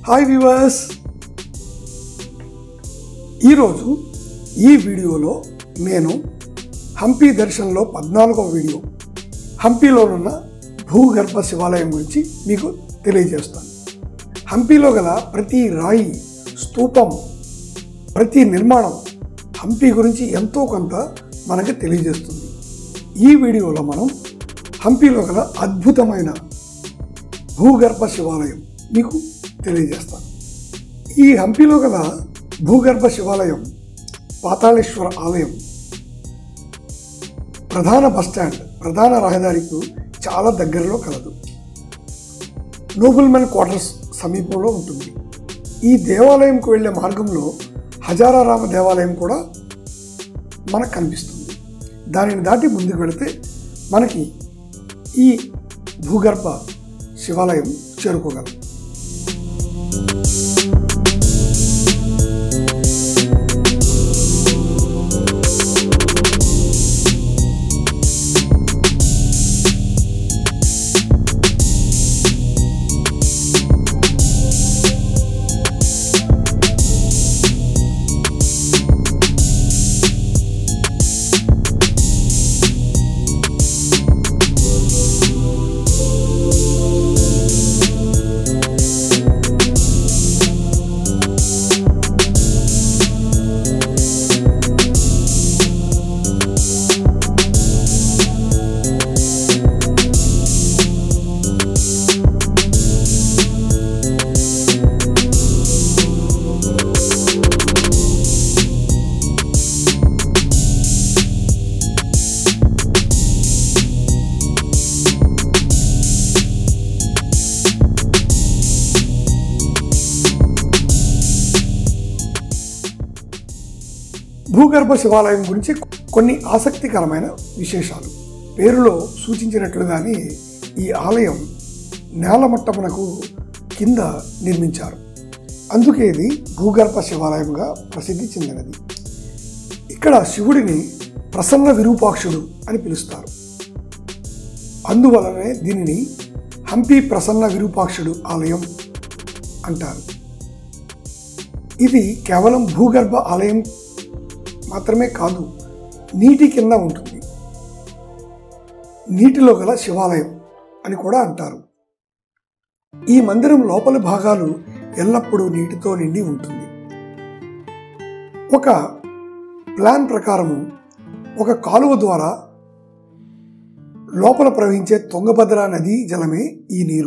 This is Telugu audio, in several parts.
హాయ్ వ్యూవర్స్ ఈరోజు ఈ వీడియోలో నేను హంపి దర్శనంలో పద్నాలుగవ వీడియో హంపిలోనున్న భూగర్భ శివాలయం గురించి మీకు తెలియజేస్తాను హంపిలో గల ప్రతి రాయి స్తూపం ప్రతి నిర్మాణం హంపి గురించి ఎంతో కొంత మనకి తెలియజేస్తుంది ఈ వీడియోలో మనం హంపిలో గల అద్భుతమైన భూగర్భ శివాలయం మీకు తెలియజేస్తాను ఈ హంపిలో గల భూగర్భ శివాలయం పాతాళేశ్వర ఆలయం ప్రధాన బస్టాండ్ ప్రధాన రహదారికి చాలా దగ్గరలో కలదు నోబుల్మెన్ క్వార్టర్స్ సమీపంలో ఉంటుంది ఈ దేవాలయంకు వెళ్ళే మార్గంలో హజారారామ దేవాలయం కూడా మనకు కనిపిస్తుంది దానిని దాటి ముందుకు వెళితే మనకి ఈ భూగర్భ శివాలయం చేరుకోగలం భూగర్భ శివాలయం గురించి కొన్ని ఆసక్తికరమైన విశేషాలు పేరులో సూచించినట్లుగానే ఈ ఆలయం నేలమట్టమునకు కింద నిర్మించారు అందుకే ఇది భూగర్భ శివాలయంగా ప్రసిద్ధి చెందినది ఇక్కడ శివుడిని ప్రసన్న విరూపాక్షుడు అని పిలుస్తారు అందువలనే దీనిని హంపి ప్రసన్న విరూపాక్షుడు ఆలయం అంటారు ఇది కేవలం భూగర్భ ఆలయం మాత్రమే కాదు నీటి కింద ఉంటుంది నీటిలో గల శివాలయం అని కూడా అంటారు ఈ మందిరం లోపలి భాగాలు ఎల్లప్పుడూ నీటితో నిండి ఉంటుంది ఒక ప్లాన్ ప్రకారము ఒక కాలువ ద్వారా లోపల ప్రవహించే తుంగభద్ర నదీ జలమే ఈ నీరు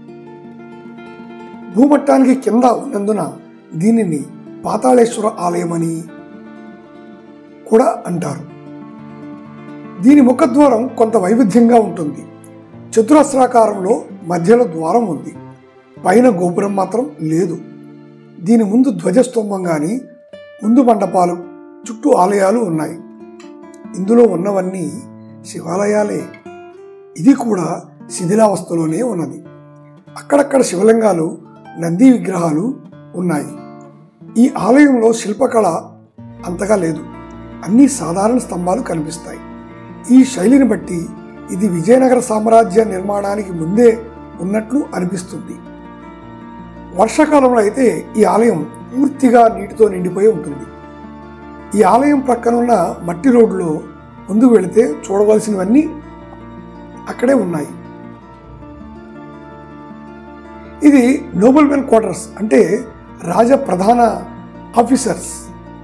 భూమట్టానికి కింద ఉన్నందున దీనిని పాతాళేశ్వర ఆలయమని కూడా అంటారు దీని ముఖద్వారం కొంత వైవిధ్యంగా ఉంటుంది చతురస్రాకారంలో మధ్యలో ద్వారం ఉంది పైన గోపురం మాత్రం లేదు దీని ముందు ధ్వజస్తంభం కానీ ముందు మండపాలు చుట్టూ ఆలయాలు ఉన్నాయి ఇందులో ఉన్నవన్నీ శివాలయాలే ఇది కూడా శిథిలావస్థలోనే ఉన్నది అక్కడక్కడ శివలింగాలు నంది విగ్రహాలు ఉన్నాయి ఈ ఆలయంలో శిల్పకళ అంతగా లేదు అన్ని సాధారణ స్తంభాలు కనిపిస్తాయి ఈ శైలిని బట్టి ఇది విజయనగర సామ్రాజ్య నిర్మాణానికి ముందే ఉన్నట్లు అనిపిస్తుంది వర్షాకాలంలో అయితే ఈ ఆలయం పూర్తిగా నీటితో నిండిపోయి ఉంటుంది ఈ ఆలయం ప్రక్కనున్న మట్టి రోడ్లో ముందుకు వెళితే చూడవలసినవన్నీ అక్కడే ఉన్నాయి ఇది నోబెల్మెన్ క్వార్టర్స్ అంటే రాజ ప్రధాన ఆఫీసర్స్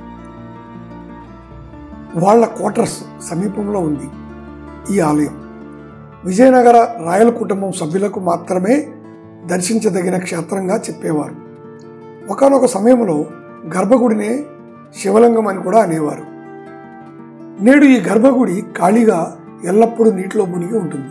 వాళ్ళ క్వార్టర్స్ సమీపంలో ఉంది ఈ ఆలయం విజయనగర రాయల కుటుంబం సభ్యులకు మాత్రమే దర్శించదగిన క్షేత్రంగా చెప్పేవారు ఒకనొక సమయంలో గర్భగుడినే శివలింగం అని కూడా అనేవారు నేడు ఈ గర్భగుడి ఖాళీగా ఎల్లప్పుడూ నీటిలో మునిగి ఉంటుంది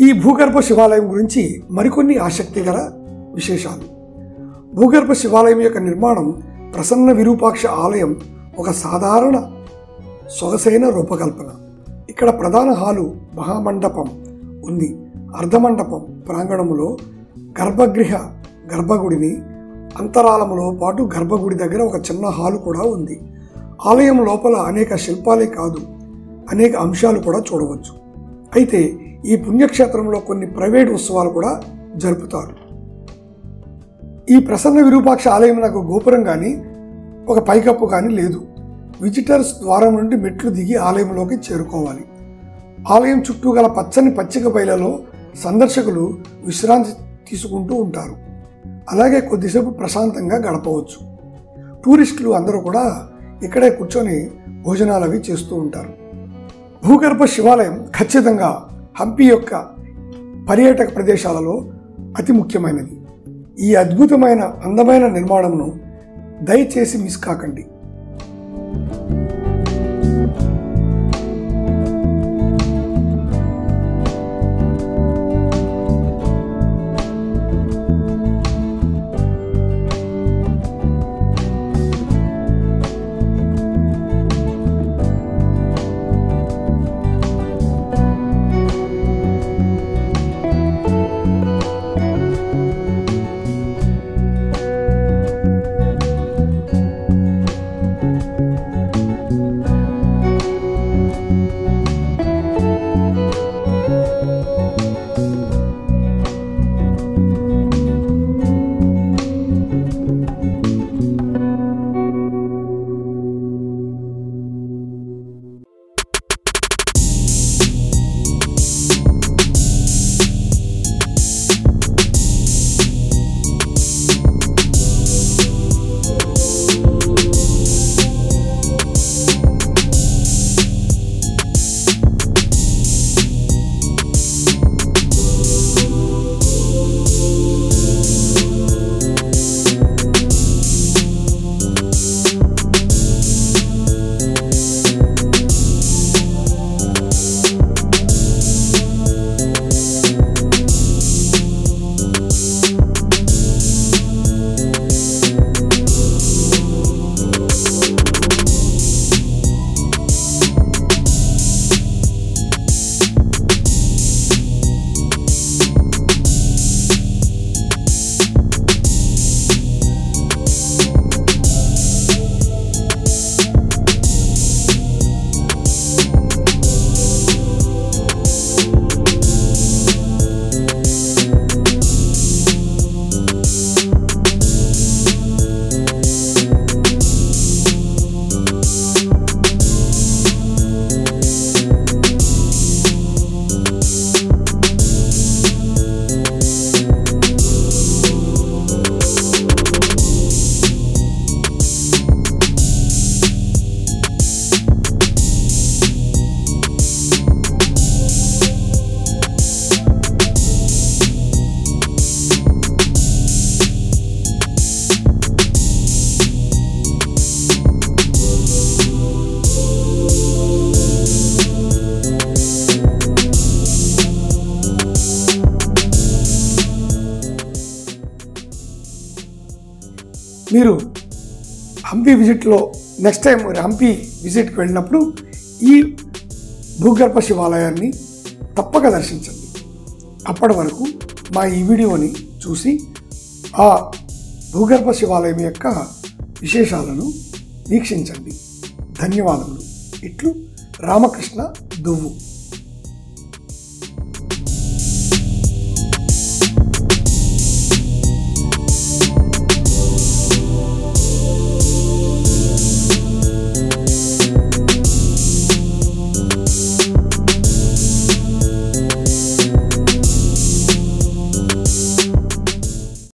ఈ భూగర్భ శివాలయం గురించి మరికొన్ని ఆసక్తిగల విశేషాలు భూగర్భ శివాలయం యొక్క నిర్మాణం ప్రసన్న విరూపాక్ష ఆలయం ఒక సాధారణ సొగసైన రూపకల్పన ఇక్కడ ప్రధాన హాలు మహామండపం ఉంది అర్ధమండపం ప్రాంగణములో గర్భగృహ గర్భగుడిని అంతరాలములో పాటు గర్భగుడి దగ్గర ఒక చిన్న హాలు కూడా ఉంది ఆలయం లోపల అనేక శిల్పాలే కాదు అనేక అంశాలు కూడా చూడవచ్చు అయితే ఈ పుణ్యక్షేత్రంలో కొన్ని ప్రైవేట్ ఉత్సవాలు కూడా జరుపుతారు ఈ ప్రసన్న విరూపాక్ష ఆలయం నాకు గోపురం కానీ ఒక పైకప్పు కానీ లేదు విజిటర్స్ ద్వారం నుండి మెట్లు దిగి ఆలయంలోకి చేరుకోవాలి ఆలయం చుట్టూ గల పచ్చని పచ్చిక బయలలో సందర్శకులు విశ్రాంతి తీసుకుంటూ ఉంటారు అలాగే కొద్దిసేపు ప్రశాంతంగా గడపవచ్చు టూరిస్టులు అందరూ కూడా ఇక్కడే కూర్చొని భోజనాలు అవి చేస్తూ ఉంటారు భూగర్భ శివాలయం ఖచ్చితంగా హంపి యొక్క పర్యాటక ప్రదేశాలలో అతి ముఖ్యమైనది ఈ అద్భుతమైన అందమైన నిర్మాణంను దయచేసి మిస్ కాకండి మీరు హంపి విజిట్లో నెక్స్ట్ టైం మీరు హంపి విజిట్కి వెళ్ళినప్పుడు ఈ భూగర్భ శివాలయాన్ని తప్పక దర్శించండి అప్పటి వరకు మా ఈ వీడియోని చూసి ఆ భూగర్భ శివాలయం యొక్క విశేషాలను వీక్షించండి ధన్యవాదములు ఇట్లు రామకృష్ణ దువ్వు